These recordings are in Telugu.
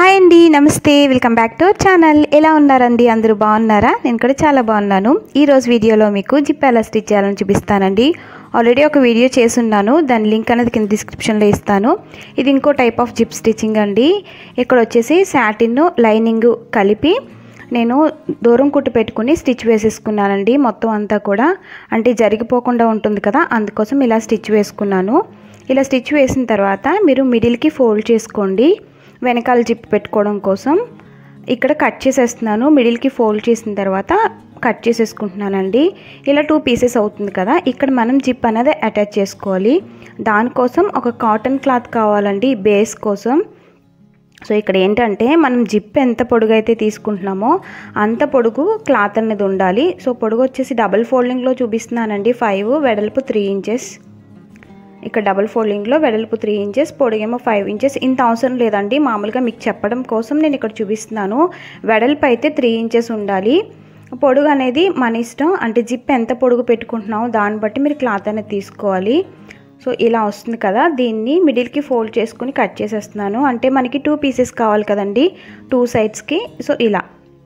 హాయ్ అండి నమస్తే welcome back to our channel ఎలా ఉన్నారండి అందరూ బాగున్నారా నేను కూడా చాలా బాగున్నాను ఈ రోజు వీడియోలో మీకు జిప్ ఎలా స్టిచ్ చేయాలని చూపిస్తానండి ఆల్రెడీ ఒక వీడియో చేసున్నాను దాని లింక్ అనేది కింద డిస్క్రిప్షన్లో ఇస్తాను ఇది ఇంకో టైప్ ఆఫ్ జిప్ స్టిచ్చింగ్ అండి ఇక్కడ వచ్చేసి శాటిన్ లైనింగ్ కలిపి నేను దూరం కుట్టు పెట్టుకుని స్టిచ్ వేసేసుకున్నానండి మొత్తం అంతా కూడా అంటే జరిగిపోకుండా ఉంటుంది కదా అందుకోసం ఇలా స్టిచ్ వేసుకున్నాను ఇలా స్టిచ్ వేసిన తర్వాత మీరు మిడిల్కి ఫోల్డ్ చేసుకోండి వెనకాల జిప్ పెట్టుకోవడం కోసం ఇక్కడ కట్ చేసేస్తున్నాను మిడిల్కి ఫోల్డ్ చేసిన తర్వాత కట్ చేసేసుకుంటున్నానండి ఇలా టూ పీసెస్ అవుతుంది కదా ఇక్కడ మనం జిప్ అనేది అటాచ్ చేసుకోవాలి దానికోసం ఒక కాటన్ క్లాత్ కావాలండి బేస్ కోసం సో ఇక్కడ ఏంటంటే మనం జిప్ ఎంత పొడుగు అయితే తీసుకుంటున్నామో అంత పొడుగు క్లాత్ అనేది ఉండాలి సో పొడుగు వచ్చేసి డబల్ ఫోల్డింగ్లో చూపిస్తున్నానండి ఫైవ్ వెడల్పు త్రీ ఇంచెస్ ఇక్కడ డబల్ ఫోల్డింగ్లో వెడల్పు త్రీ ఇంచెస్ పొడుగేమో ఫైవ్ ఇంచెస్ ఇంత అవసరం లేదండి మామూలుగా మీకు చెప్పడం కోసం నేను ఇక్కడ చూపిస్తున్నాను వెడల్పు అయితే త్రీ ఇంచెస్ ఉండాలి పొడుగు అనేది మన ఇష్టం అంటే జిప్ ఎంత పొడుగు పెట్టుకుంటున్నామో దాన్ని బట్టి మీరు క్లాత్ అనేది తీసుకోవాలి సో ఇలా వస్తుంది కదా దీన్ని మిడిల్కి ఫోల్డ్ చేసుకుని కట్ చేసేస్తున్నాను అంటే మనకి టూ పీసెస్ కావాలి కదండి టూ సైడ్స్కి సో ఇలా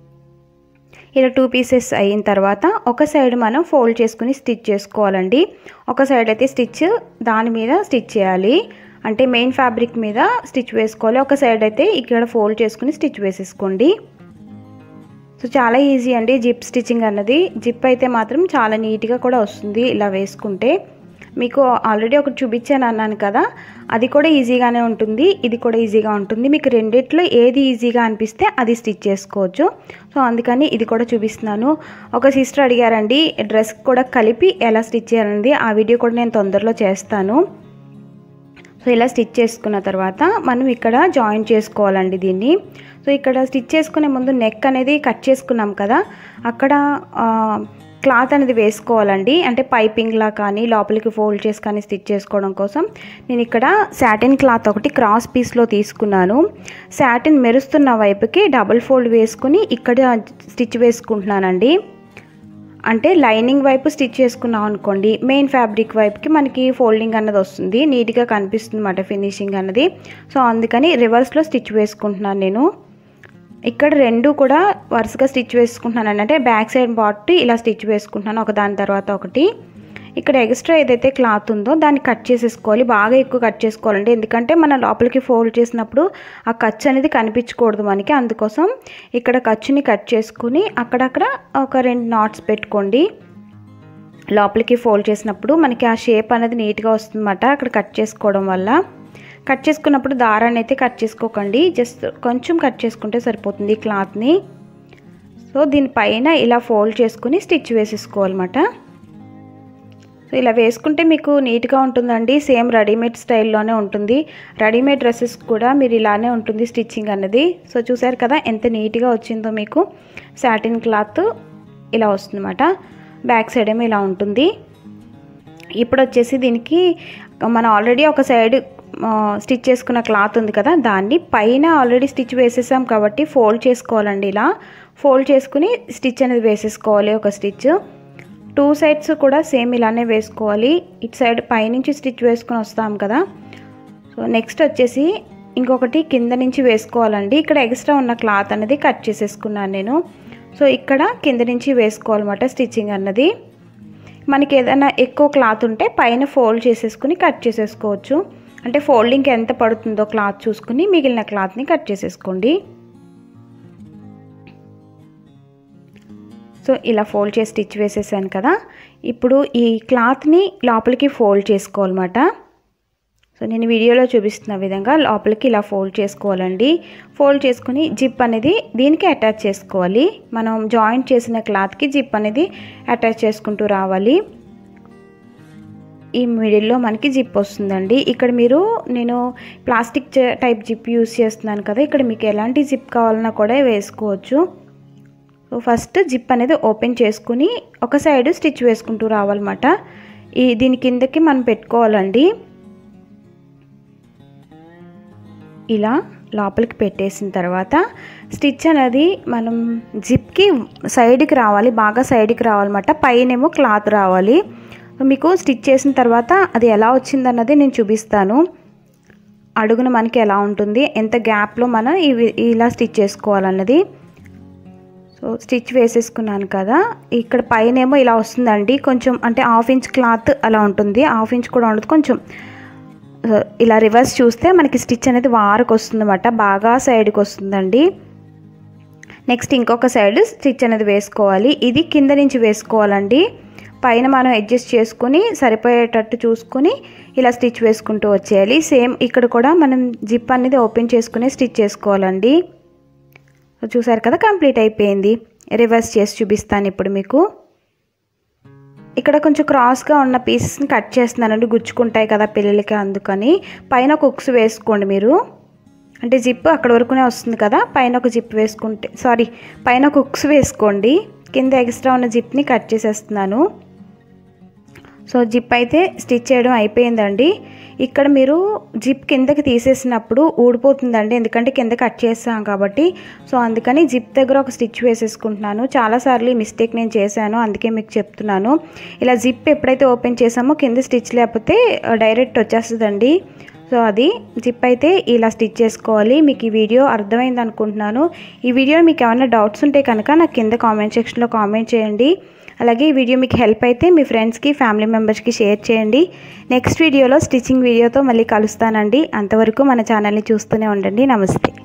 ఇలా టూ పీసెస్ అయిన తర్వాత ఒక సైడ్ మనం ఫోల్డ్ చేసుకుని స్టిచ్ చేసుకోవాలండి ఒక సైడ్ అయితే స్టిచ్ దాని మీద స్టిచ్ చేయాలి అంటే మెయిన్ ఫ్యాబ్రిక్ మీద స్టిచ్ వేసుకోవాలి ఒక సైడ్ అయితే ఇక్కడ ఫోల్డ్ చేసుకుని స్టిచ్ వేసేసుకోండి సో చాలా ఈజీ అండి జిప్ స్టిచ్చింగ్ అన్నది జిప్ అయితే మాత్రం చాలా నీట్గా కూడా వస్తుంది ఇలా వేసుకుంటే మీకు ఆల్రెడీ ఒకటి చూపించాను అన్నాను కదా అది కూడా ఈజీగానే ఉంటుంది ఇది కూడా ఈజీగా ఉంటుంది మీకు రెండిట్లో ఏది ఈజీగా అనిపిస్తే అది స్టిచ్ చేసుకోవచ్చు సో అందుకని ఇది కూడా చూపిస్తున్నాను ఒక సిస్టర్ అడిగారండి డ్రెస్ కూడా కలిపి ఎలా స్టిచ్ చేయాలండి ఆ వీడియో కూడా నేను తొందరలో చేస్తాను సో ఇలా స్టిచ్ చేసుకున్న తర్వాత మనం ఇక్కడ జాయిన్ చేసుకోవాలండి దీన్ని సో ఇక్కడ స్టిచ్ చేసుకునే ముందు నెక్ అనేది కట్ చేసుకున్నాం కదా అక్కడ క్లాత్ అనేది వేసుకోవాలండి అంటే పైపింగ్లా కానీ లోపలికి ఫోల్డ్ చేసి కానీ స్టిచ్ చేసుకోవడం కోసం నేను ఇక్కడ శాటిన్ క్లాత్ ఒకటి క్రాస్ పీస్లో తీసుకున్నాను శాటిన్ మెరుస్తున్న వైపుకి డబుల్ ఫోల్డ్ వేసుకుని ఇక్కడ స్టిచ్ వేసుకుంటున్నానండి అంటే లైనింగ్ వైపు స్టిచ్ చేసుకున్నాం అనుకోండి మెయిన్ ఫ్యాబ్రిక్ వైపుకి మనకి ఫోల్డింగ్ అన్నది వస్తుంది నీట్గా కనిపిస్తుంది అన్నమాట ఫినిషింగ్ అన్నది సో అందుకని రివర్స్లో స్టిచ్ వేసుకుంటున్నాను నేను ఇక్కడ రెండు కూడా వరుసగా స్టిచ్ వేసుకుంటున్నాను అంటే బ్యాక్ సైడ్ పార్ట్ ఇలా స్టిచ్ వేసుకుంటున్నాను ఒక దాని తర్వాత ఒకటి ఇక్కడ ఎక్స్ట్రా ఏదైతే క్లాత్ ఉందో దాన్ని కట్ చేసేసుకోవాలి బాగా ఎక్కువ కట్ చేసుకోవాలండి ఎందుకంటే మన లోపలికి ఫోల్డ్ చేసినప్పుడు ఆ ఖర్చు అనేది కనిపించకూడదు మనకి అందుకోసం ఇక్కడ ఖర్చుని కట్ చేసుకుని అక్కడక్కడ ఒక రెండు నాట్స్ పెట్టుకోండి లోపలికి ఫోల్డ్ చేసినప్పుడు మనకి ఆ షేప్ అనేది నీట్గా వస్తుందన్నమాట అక్కడ కట్ చేసుకోవడం వల్ల కట్ చేసుకున్నప్పుడు దారాన్ని అయితే కట్ చేసుకోకండి జస్ట్ కొంచెం కట్ చేసుకుంటే సరిపోతుంది క్లాత్ని సో దీనిపైన ఇలా ఫోల్డ్ చేసుకుని స్టిచ్ వేసేసుకోవాలన్నమాట సో ఇలా వేసుకుంటే మీకు నీట్గా ఉంటుందండి సేమ్ రెడీమేడ్ స్టైల్లోనే ఉంటుంది రెడీమేడ్ డ్రెస్సెస్ కూడా మీరు ఇలానే ఉంటుంది స్టిచ్చింగ్ అన్నది సో చూసారు కదా ఎంత నీట్గా వచ్చిందో మీకు సాటిన్ క్లాత్ ఇలా వస్తుందన్నమాట బ్యాక్ సైడ్ ఏమో ఇలా ఉంటుంది ఇప్పుడు వచ్చేసి దీనికి మనం ఆల్రెడీ ఒక సైడ్ స్టిచ్ చేసుకున్న క్లాత్ ఉంది కదా దాన్ని పైన ఆల్రెడీ స్టిచ్ వేసేసాం కాబట్టి ఫోల్డ్ చేసుకోవాలండి ఇలా ఫోల్డ్ చేసుకుని స్టిచ్ అనేది వేసేసుకోవాలి ఒక స్టిచ్ టూ సైడ్స్ కూడా సేమ్ ఇలానే వేసుకోవాలి ఇటు సైడ్ పైనుంచి స్టిచ్ వేసుకొని వస్తాం కదా సో నెక్స్ట్ వచ్చేసి ఇంకొకటి కింద నుంచి వేసుకోవాలండి ఇక్కడ ఎక్స్ట్రా ఉన్న క్లాత్ అనేది కట్ చేసేసుకున్నాను నేను సో ఇక్కడ కింద నుంచి వేసుకోవాలన్నమాట స్టిచ్చింగ్ అన్నది మనకి ఏదైనా ఎక్కువ క్లాత్ ఉంటే పైన ఫోల్డ్ చేసేసుకుని కట్ చేసేసుకోవచ్చు అంటే ఫోల్డింగ్కి ఎంత పడుతుందో క్లాత్ చూసుకుని మిగిలిన క్లాత్ని కట్ చేసేసుకోండి సో ఇలా ఫోల్డ్ చేసి స్టిచ్ వేసేసాను కదా ఇప్పుడు ఈ క్లాత్ని లోపలికి ఫోల్డ్ చేసుకోవాలన్నమాట సో నేను వీడియోలో చూపిస్తున్న విధంగా లోపలికి ఇలా ఫోల్డ్ చేసుకోవాలండి ఫోల్డ్ చేసుకుని జిప్ అనేది దీనికి అటాచ్ చేసుకోవాలి మనం జాయింట్ చేసిన క్లాత్కి జిప్ అనేది అటాచ్ చేసుకుంటూ రావాలి ఈ మిడిల్లో మనకి జిప్ వస్తుందండి ఇక్కడ మీరు నేను ప్లాస్టిక్ టైప్ జిప్ యూస్ చేస్తున్నాను కదా ఇక్కడ మీకు ఎలాంటి జిప్ కావాలన్నా కూడా వేసుకోవచ్చు సో ఫస్ట్ జిప్ అనేది ఓపెన్ చేసుకుని ఒక సైడ్ స్టిచ్ వేసుకుంటూ రావాలన్నమాట ఈ దీని కిందకి మనం పెట్టుకోవాలండి ఇలా లోపలికి పెట్టేసిన తర్వాత స్టిచ్ అనేది మనం జిప్కి సైడ్కి రావాలి బాగా సైడ్కి రావాలన్నమాట పైనేమో క్లాత్ రావాలి మీకు స్టిచ్ చేసిన తర్వాత అది ఎలా వచ్చిందన్నది నేను చూపిస్తాను అడుగున మనకి ఎలా ఉంటుంది ఎంత గ్యాప్లో మనం ఇవి ఇలా స్టిచ్ చేసుకోవాలన్నది సో స్టిచ్ వేసేసుకున్నాను కదా ఇక్కడ పైన ఏమో ఇలా వస్తుందండి కొంచెం అంటే హాఫ్ ఇంచ్ క్లాత్ అలా ఉంటుంది హాఫ్ ఇంచ్ కూడా ఉండదు కొంచెం ఇలా రివర్స్ చూస్తే మనకి స్టిచ్ అనేది వారకు వస్తుందన్నమాట బాగా సైడ్కి వస్తుందండి నెక్స్ట్ ఇంకొక సైడ్ స్టిచ్ అనేది వేసుకోవాలి ఇది కింద నుంచి వేసుకోవాలండి పైన మనం అడ్జస్ట్ చేసుకుని సరిపోయేటట్టు చూసుకుని ఇలా స్టిచ్ వేసుకుంటూ వచ్చేయాలి సేమ్ ఇక్కడ కూడా మనం జిప్ అనేది ఓపెన్ చేసుకుని స్టిచ్ చేసుకోవాలండి చూసారు కదా కంప్లీట్ అయిపోయింది రివర్స్ చేసి చూపిస్తాను ఇప్పుడు మీకు ఇక్కడ కొంచెం క్రాస్గా ఉన్న పీసెస్ని కట్ చేస్తున్నానండి గుచ్చుకుంటాయి కదా పిల్లలకి అందుకని పైన ఒక ఉక్స్ వేసుకోండి మీరు అంటే జిప్ అక్కడ వరకునే వస్తుంది కదా పైన ఒక జిప్ వేసుకుంటే సారీ పైన ఒక ఉక్స్ వేసుకోండి కింద ఎక్స్ట్రా ఉన్న జిప్ని కట్ చేసేస్తున్నాను సో జిప్ అయితే స్టిచ్ చేయడం అయిపోయిందండి ఇక్కడ మీరు జిప్ కిందకి తీసేసినప్పుడు ఊడిపోతుందండి ఎందుకంటే కింద కట్ చేస్తాం కాబట్టి సో అందుకని జిప్ దగ్గర ఒక స్టిచ్ వేసేసుకుంటున్నాను చాలాసార్లు ఈ మిస్టేక్ నేను చేశాను అందుకే మీకు చెప్తున్నాను ఇలా జిప్ ఎప్పుడైతే ఓపెన్ చేసామో కింద స్టిచ్ లేకపోతే డైరెక్ట్ వచ్చేస్తుందండి సో అది జిప్ అయితే ఇలా స్టిచ్ చేసుకోవాలి మీకు ఈ వీడియో అర్థమైంది అనుకుంటున్నాను ఈ వీడియో మీకు ఏమైనా డౌట్స్ ఉంటే కనుక నాకు కింద కామెంట్ సెక్షన్లో కామెంట్ చేయండి అలాగే ఈ వీడియో మీకు హెల్ప్ అయితే మీ ఫ్రెండ్స్కి ఫ్యామిలీ మెంబర్స్కి షేర్ చేయండి నెక్స్ట్ వీడియోలో స్టిచ్చింగ్ వీడియోతో మళ్ళీ కలుస్తానండి అంతవరకు మన ఛానల్ని చూస్తూనే ఉండండి నమస్తే